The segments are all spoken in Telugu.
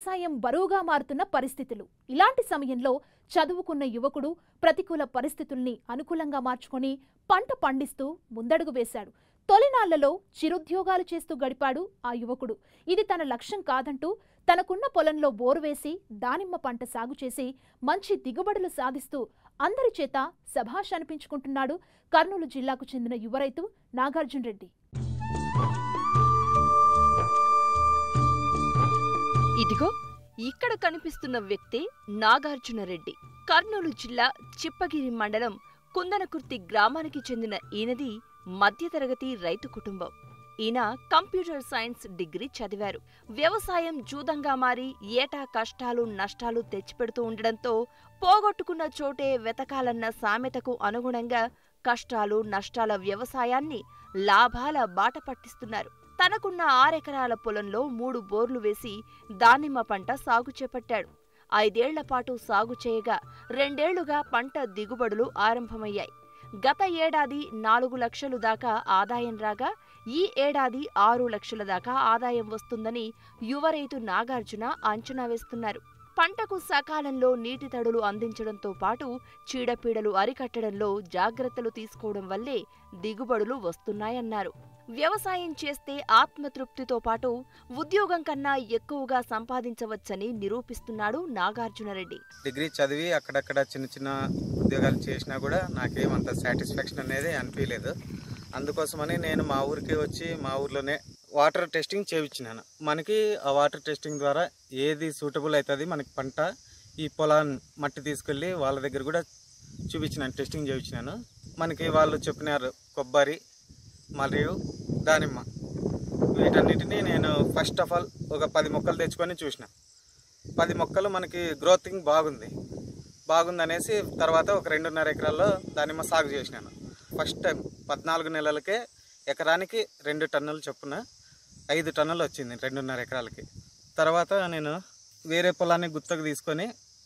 వ్యవసాయం బరువుగా మారుతున్న పరిస్థితులు ఇలాంటి సమయంలో చదువుకున్న యువకుడు ప్రతికూల పరిస్థితుల్ని అనుకూలంగా మార్చుకొని పంట పండిస్తూ ముందడుగు వేశాడు తొలినాళ్లలో చిరుద్యోగాలు చేస్తూ గడిపాడు ఆ యువకుడు ఇది తన లక్ష్యం కాదంటూ తనకున్న పొలంలో బోరు వేసి దానిమ్మ పంట సాగు చేసి మంచి దిగుబడులు సాధిస్తూ అందరి చేత శభాష్ అనిపించుకుంటున్నాడు కర్నూలు జిల్లాకు చెందిన యువ రైతు నాగార్జున రెడ్డి ఇదిగో ఇక్కడ కనిపిస్తున్న వ్యక్తే నాగార్జునరెడ్డి కర్నూలు జిల్లా చిప్పగిరి మండలం కుందనకుర్తి గ్రామానికి చెందిన ఈయనది మధ్యతరగతి రైతు కుటుంబం ఈయన కంప్యూటర్ సైన్స్ డిగ్రీ చదివారు వ్యవసాయం జూదంగా మారి ఏటా కష్టాలు నష్టాలు తెచ్చిపెడుతూ ఉండడంతో పోగొట్టుకున్న చోటే వెతకాలన్న సామెతకు అనుగుణంగా కష్టాలు నష్టాల వ్యవసాయాన్ని లాభాల బాట పట్టిస్తున్నారు తనకున్న ఆరెకరాల పొలంలో మూడు బోర్లు వేసి దానిమ్మ పంట సాగు చేపట్టాడు ఐదేళ్ల పాటు సాగు చేయగా రెండేళ్లుగా పంట దిగుబడులు ఆరంభమయ్యాయి గత ఏడాది నాలుగు లక్షలు దాకా ఆదాయం రాగా ఈ ఏడాది ఆరు లక్షల దాకా ఆదాయం వస్తుందని యువ రైతు నాగార్జున అంచనా వేస్తున్నారు పంటకు సకాలంలో నీటి తడులు అందించడంతో పాటు చీడపీడలు అరికట్టడంలో జాగ్రత్తలు తీసుకోవడం వల్లే దిగుబడులు వస్తున్నాయన్నారు వ్యవసాయం చేస్తే ఆత్మతృప్తితో పాటు ఉద్యోగం కన్నా ఎక్కువగా సంపాదించవచ్చని నిరూపిస్తున్నాడు నాగార్జునరెడ్డి డిగ్రీ చదివి అక్కడక్కడ చిన్న చిన్న ఉద్యోగాలు చేసినా కూడా నాకేమంత సాటిస్ఫాక్షన్ అనేది అనిపించలేదు అందుకోసమని నేను మా ఊరికి వచ్చి మా ఊర్లోనే వాటర్ టెస్టింగ్ చేయించినాను మనకి ఆ వాటర్ టెస్టింగ్ ద్వారా ఏది సూటబుల్ అవుతుంది మనకి పంట ఈ పొలాన్ని మట్టి తీసుకెళ్ళి వాళ్ళ దగ్గర కూడా చూపించినాను టెస్టింగ్ చేయించినాను మనకి వాళ్ళు చెప్పినారు కొబ్బరి మరియు దానిమ్మ వీటన్నిటిని నేను ఫస్ట్ ఆఫ్ ఆల్ ఒక పది మొక్కలు తెచ్చుకొని చూసిన పది మొక్కలు మనకి గ్రోతింగ్ బాగుంది బాగుందనేసి తర్వాత ఒక రెండున్నర ఎకరాల్లో దానిమ్మ సాగు చేసినాను ఫస్ట్ టైం పద్నాలుగు నెలలకే ఎకరానికి రెండు టన్నులు చొప్పున ఐదు టన్నులు వచ్చింది రెండున్నర ఎకరాలకి తర్వాత నేను వేరే పొలాన్ని గుత్తకు తీసుకొని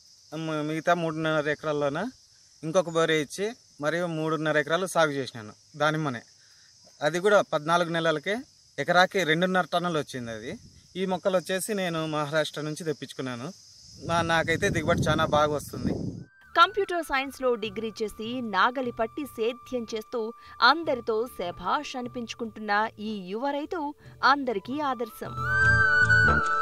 మ- మిగతా మూడున్నర ఎకరాల్లోన ఇంకొక బోరే ఇచ్చి మరియు మూడున్నర ఎకరాలు సాగు చేసినాను దానిమ్మనే అది కూడా పద్నాలుగు నెలలకే ఎకరాకి రెండున్నర టన్నులు వచ్చింది అది ఈ మొక్కలు వచ్చేసి నేను మహారాష్ట్ర నుంచి తెప్పించుకున్నాను నా- నాకైతే దిగుబడి చాలా బాగా వస్తుంది కంప్యూటర్ సైన్స్ లో డిగ్రీ చేసి నాగలి పట్టి సేద్యం చేస్తూ అందరితో శభాష్ అనిపించుకుంటున్న ఈ యువ రైతు అందరికీ ఆదర్శం